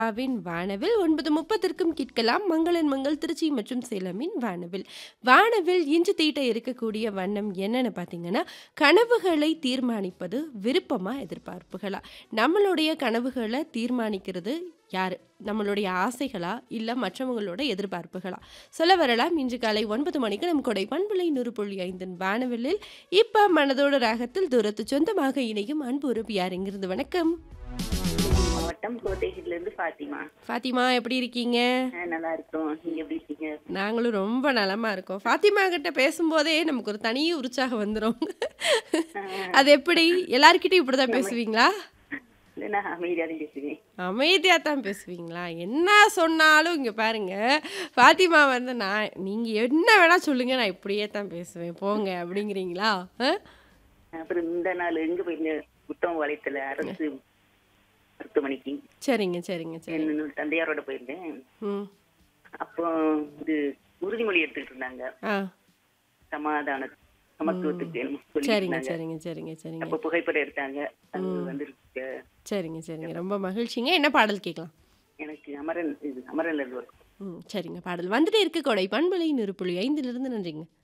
Win வானவில் ஒன்பது முப்பதற்கும் கேட்கலாம் மங்களன் மங்கள் திருச்சி மற்றும் சேலமின் வானவில் வானவில் இன்று தீட்ட இருக்கக்கூடிய வண்ணம் என்னன்னு பார்த்தீங்கன்னா கனவுகளை தீர்மானிப்பது விருப்பமா எதிர்பார்ப்புகளா நம்மளுடைய கனவுகளை தீர்மானிக்கிறது யாரு நம்மளுடைய ஆசைகளா இல்லை மற்றவங்களோட எதிர்பார்ப்புகளா சொல்ல வரலாம் இன்று காலை ஒன்பது மணிக்கு நம் கொடை பண்புலை நூறு புள்ளி ஐந்தின் வானவில்லில் இப்போ மனதோட ராகத்தில் தூரத்து சொந்தமாக இணையும் அன்பு உறுப்பியார் இங்கிருந்து வணக்கம் மாவட்டம் கோட்டைகில இருந்து பாத்திமா ஃபாத்திமா எப்படி இருக்கீங்க ஆ, நல்லா இருக்கோம் நீங்க எப்படி இருக்கீங்க நாங்களும் ரொம்ப நலமா இருக்கோம் ஃபாத்திமா கிட்ட பேசும்போதே நமக்கு ஒரு தனி உற்சாகம் வந்துடும் அது எப்படி எல்லார்கிட்டயும் இப்படிதான் பேசுவீங்களா இல்ல, நான் அமைதியா தான் பேசுவேன் அமைதியா தான் பேசுவீங்களா என்ன சொன்னாலும் இங்க பாருங்க ஃபாத்திமா வந்து நான் நீங்க என்ன வேணா சொல்லுங்க நான் இப்படியே தான் பேசுவேன் போங்க அப்படிங்கிறீங்களா ஆ? அப்புறம் இந்த நாள் எங்க போயிருந்தேன் புத்தகம் வளையத்துல அரசு மருத்துவமனைக்கு சரிங்க சரிங்க சரி என்னோட தந்தையாரோட போயிருந்தேன் ம் அப்போ இது உறுதிமொழி எடுத்துக்கிட்டு இருந்தாங்க ஆ சமாதான சமத்துவத்துக்கு என்னமோ சொல்லிட்டு சரிங்க இருந்தாங்க. சரிங்க சரிங்க சரிங்க அப்ப புகைப்படம் எடுத்தாங்க அது வந்து சரிங்க சரிங்க ரொம்ப மகிழ்ச்சிங்க என்ன பாடல் கேட்கலாம் எனக்கு அமரன் இது அமரன்ல இருந்து வரும் ம் சரிங்க பாடல் வந்துட்டே இருக்கு கொடை பண்பலை நூறு புள்ளி ஐந்துலேருந்து நன்றிங்க